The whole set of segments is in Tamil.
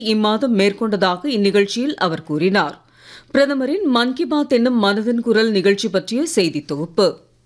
இம்மாதம் மேற்கொண்டதாக இந்நிகழ்ச்சியில் அவர் கூறினார் பிரதமரின் மன் கி பாத் என்னும் மனதின் குரல் நிகழ்ச்சி பற்றிய செய்தி தொகுப்பு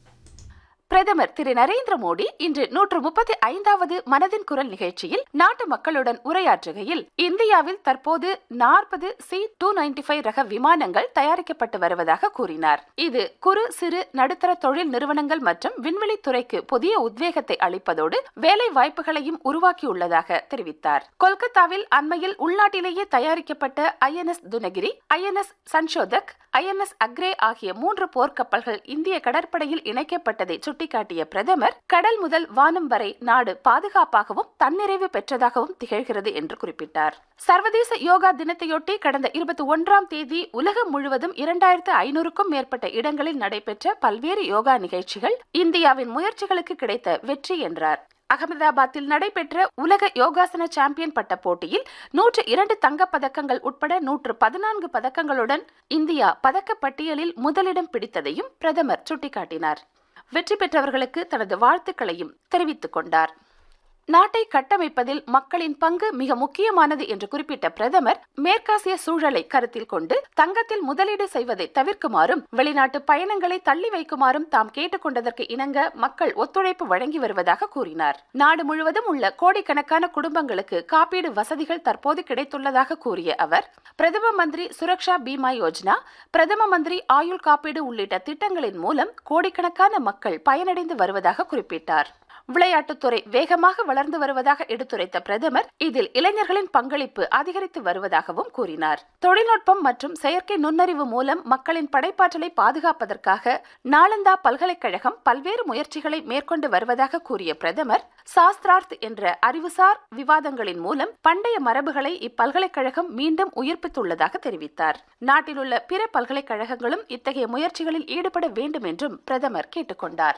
பிரதமர் திரு நரேந்திர மோடி இன்று நூற்று முப்பத்தி ஐந்தாவது மனதின் குரல் நிகழ்ச்சியில் நாட்டு மக்களுடன் உரையாற்றுகையில் இந்தியாவில் தற்போது நாற்பது சி டூ நைன்டி ஃபைவ் ரக விமானங்கள் தயாரிக்கப்பட்டு வருவதாக கூறினார் இது குறு சிறு நடுத்தர தொழில் நிறுவனங்கள் மற்றும் விண்வெளி துறைக்கு புதிய உத்வேகத்தை அளிப்பதோடு வேலை வாய்ப்புகளையும் உருவாக்கியுள்ளதாக தெரிவித்தார் கொல்கத்தாவில் அண்மையில் உள்நாட்டிலேயே தயாரிக்கப்பட்ட INS Dunagiri INS Sanshodhak INS Agray ஆகிய மூன்று போர்க்கப்பல்கள் இந்திய கடற்படையில் இணைக்கப்பட்டதை சுட்டிக்காட்டிய பிரதமர் கடல் முதல் வானம் வரை நாடு பாதுகாப்பாகவும் தன்னிறைவு பெற்றதாகவும் திகழ்கிறது என்று குறிப்பிட்டார் சர்வதேச யோகா தினத்தையொட்டி கடந்த இருபத்தி ஒன்றாம் தேதி உலகம் முழுவதும் இரண்டாயிரத்து ஐநூறுக்கும் மேற்பட்ட இடங்களில் நடைபெற்ற பல்வேறு யோகா நிகழ்ச்சிகள் இந்தியாவின் முயற்சிகளுக்கு கிடைத்த வெற்றி என்றார் அகமதாபாத்தில் நடைபெற்ற உலக யோகாசன சாம்பியன் பட்ட போட்டியில் நூற்று இரண்டு தங்கப் பதக்கங்கள் உட்பட நூற்று பதினான்கு பதக்கங்களுடன் இந்தியா பதக்க பட்டியலில் முதலிடம் பிடித்ததையும் பிரதமர் சுட்டிக்காட்டினார் வெற்றி பெற்றவர்களுக்கு தனது வாழ்த்துக்களையும் தெரிவித்துக் கொண்டார் நாட்டை கட்டமைப்பதில் மக்களின் பங்கு மிக முக்கியமானது என்று குறிப்பிட்ட பிரதமர் மேற்காசிய சூழலை கருத்தில் கொண்டு தங்கத்தில் முதலீடு செய்வதை தவிர்க்குமாறும் வெளிநாட்டு பயணங்களை தள்ளி வைக்குமாறும் தாம் கேட்டுக்கொண்டதற்கு இணங்க மக்கள் ஒத்துழைப்பு வழங்கி வருவதாக கூறினார் நாடு முழுவதும் உள்ள கோடிக்கணக்கான குடும்பங்களுக்கு காப்பீடு வசதிகள் தற்போது கிடைத்துள்ளதாக கூறிய அவர் பிரதம மந்திரி சுரக்ஷா பீமா யோஜனா பிரதம மந்திரி ஆயுள் காப்பீடு உள்ளிட்ட திட்டங்களின் மூலம் கோடிக்கணக்கான மக்கள் பயனடைந்து வருவதாக குறிப்பிட்டார் விளையாட்டுத்துறை வேகமாக வளர்ந்து வருவதாக எடுத்துரைத்த பிரதமர் இதில் இளைஞர்களின் பங்களிப்பு அதிகரித்து வருவதாகவும் கூறினார் தொழில்நுட்பம் மற்றும் செயற்கை நுண்ணறிவு மூலம் மக்களின் படைப்பாற்றலை பாதுகாப்பதற்காக நாளந்தா பல்கலைக்கழகம் பல்வேறு முயற்சிகளை மேற்கொண்டு வருவதாக கூறிய பிரதமர் சாஸ்திரார்த் என்ற அறிவுசார் விவாதங்களின் மூலம் பண்டைய மரபுகளை இப்பல்கலைக்கழகம் மீண்டும் உயிர்ப்பித்துள்ளதாக தெரிவித்தார் நாட்டில் உள்ள பிற பல்கலைக்கழகங்களும் இத்தகைய முயற்சிகளில் ஈடுபட வேண்டும் என்றும் பிரதமர் கேட்டுக்கொண்டார்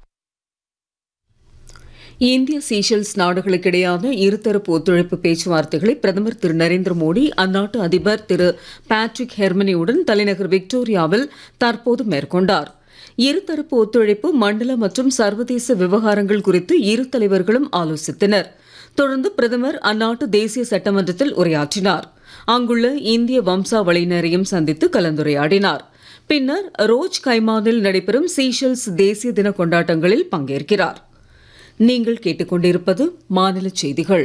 இந்திய சீஷெல்ஸ் நாடுகளுக்கிடையான இருதரப்பு ஒத்துழைப்பு பேச்சுவார்த்தைகளை பிரதமர் திரு நரேந்திர மோடி அந்நாட்டு அதிபர் திரு பேட்ரிக் ஹெர்மனியுடன் தலைநகர் விக்டோரியாவில் தற்போது மேற்கொண்டார் இருதரப்பு ஒத்துழைப்பு மண்டல மற்றும் சர்வதேச விவகாரங்கள் குறித்து இரு தலைவர்களும் ஆலோசித்தனர் தொடர்ந்து பிரதமர் அந்நாட்டு தேசிய சட்டமன்றத்தில் உரையாற்றினார் அங்குள்ள இந்திய வம்சாவளியினரையும் சந்தித்து கலந்துரையாடினார் பின்னர் ரோஜ் கைமானில் நடைபெறும் சீஷெல்ஸ் தேசிய தின கொண்டாட்டங்களில் பங்கேற்கிறார் நீங்கள் கேட்டுக்கொண்டிருப்பது மாநில செய்திகள்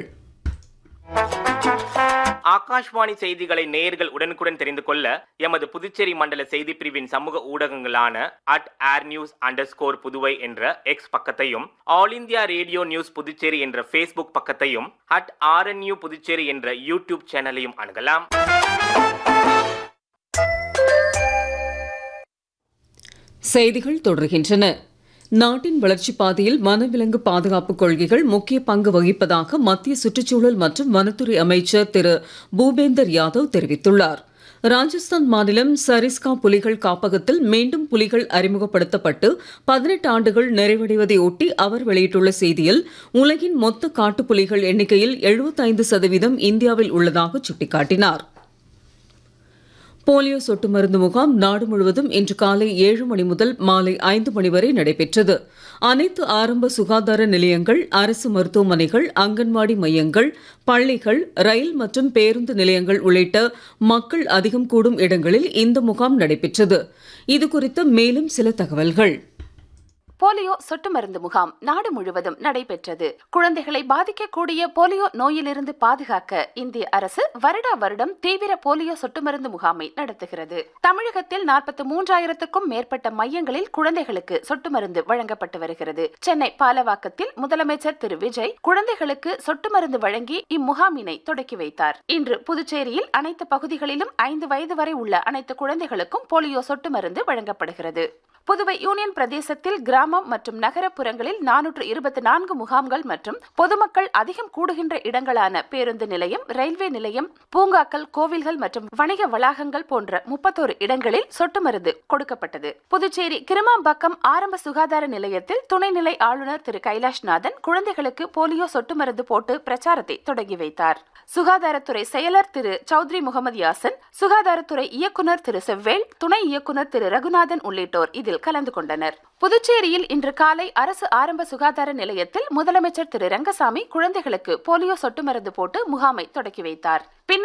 ஆகாஷ்வாணி செய்திகளை நேயர்கள் உடனுக்குடன் தெரிந்து கொள்ள எமது புதுச்சேரி மண்டல செய்தி பிரிவின் சமூக ஊடகங்களான அட் ஏர் நியூஸ் அண்டர் ஸ்கோர் புதுவை என்ற எக்ஸ் பக்கத்தையும் All India Radio News Puducherry என்ற ஃபேஸ்புக் பக்கத்தையும் அட் ஆர்என்யூ புதுச்சேரி என்ற யூடியூப் சேனலையும் அணுகலாம் செய்திகள் தொடர்கின்றன நாட்டின் வளர்ச்சிப் பாதையில் வனவிலங்கு பாதுகாப்பு கொள்கைகள் முக்கிய பங்கு வகிப்பதாக மத்திய சுற்றுச்சூழல் மற்றும் வனத்துறை அமைச்சர் திரு பூபேந்தர் யாதவ் தெரிவித்துள்ளார் ராஜஸ்தான் மாநிலம் சரிஸ்கா புலிகள் காப்பகத்தில் மீண்டும் புலிகள் அறிமுகப்படுத்தப்பட்டு பதினெட்டு ஆண்டுகள் நிறைவடைவதை ஒட்டி அவர் வெளியிட்டுள்ள செய்தியில் உலகின் மொத்த காட்டுப்புலிகள் எண்ணிக்கையில் எழுபத்தைந்து சதவீதம் இந்தியாவில் உள்ளதாக சுட்டிக்காட்டினார் போலியோ சொட்டு மருந்து முகாம் நாடு முழுவதும் இன்று காலை ஏழு மணி முதல் மாலை ஐந்து மணி வரை நடைபெற்றது அனைத்து ஆரம்ப சுகாதார நிலையங்கள் அரசு மருத்துவமனைகள் அங்கன்வாடி மையங்கள் பள்ளிகள் ரயில் மற்றும் பேருந்து நிலையங்கள் உள்ளிட்ட மக்கள் அதிகம் கூடும் இடங்களில் இந்த முகாம் நடைபெற்றது இது குறித்த மேலும் சில தகவல்கள் போலியோ சொட்டு மருந்து முகாம் நாடு முழுவதும் நடைபெற்றது குழந்தைகளை பாதிக்கக்கூடிய போலியோ நோயிலிருந்து பாதுகாக்க இந்திய அரசு வருடா வருடம் தீவிர போலியோ சொட்டு மருந்து முகாமை நடத்துகிறது தமிழகத்தில் நாற்பத்தி மூன்றாயிரத்துக்கும் மேற்பட்ட மையங்களில் குழந்தைகளுக்கு சொட்டு மருந்து வழங்கப்பட்டு வருகிறது சென்னை பாலவாக்கத்தில் முதலமைச்சர் திரு விஜய் குழந்தைகளுக்கு சொட்டு மருந்து வழங்கி இம்முகாமினை தொடக்கி வைத்தார் இன்று புதுச்சேரியில் அனைத்து பகுதிகளிலும் ஐந்து வயது வரை உள்ள அனைத்து குழந்தைகளுக்கும் போலியோ சொட்டு மருந்து வழங்கப்படுகிறது புதுவை யூனியன் பிரதேசத்தில் கிராமம் மற்றும் நகரப்புறங்களில் நானூற்று இருபத்தி நான்கு முகாம்கள் மற்றும் பொதுமக்கள் அதிகம் கூடுகின்ற இடங்களான பேருந்து நிலையம் ரயில்வே நிலையம் பூங்காக்கள் கோவில்கள் மற்றும் வணிக வளாகங்கள் போன்ற முப்பத்தோரு இடங்களில் சொட்டு மருந்து கொடுக்கப்பட்டது புதுச்சேரி கிருமாம்பாக்கம் ஆரம்ப சுகாதார நிலையத்தில் துணைநிலை ஆளுநர் திரு கைலாஷ்நாதன் குழந்தைகளுக்கு போலியோ சொட்டு மருந்து போட்டு பிரச்சாரத்தை தொடங்கி வைத்தார் சுகாதாரத்துறை செயலர் திரு சௌத்ரி முகமது யாசன் சுகாதாரத்துறை இயக்குநர் திரு செவ்வேல் துணை இயக்குநர் திரு ரகுநாதன் உள்ளிட்டோர் இதில் இதில் கலந்து கொண்டனர் புதுச்சேரியில் இன்று காலை அரசு ஆரம்ப சுகாதார நிலையத்தில் முதலமைச்சர் திரு ரங்கசாமி குழந்தைகளுக்கு போலியோ சொட்டு மருந்து போட்டு முகாமை தொடக்கி வைத்தார் பின்னர்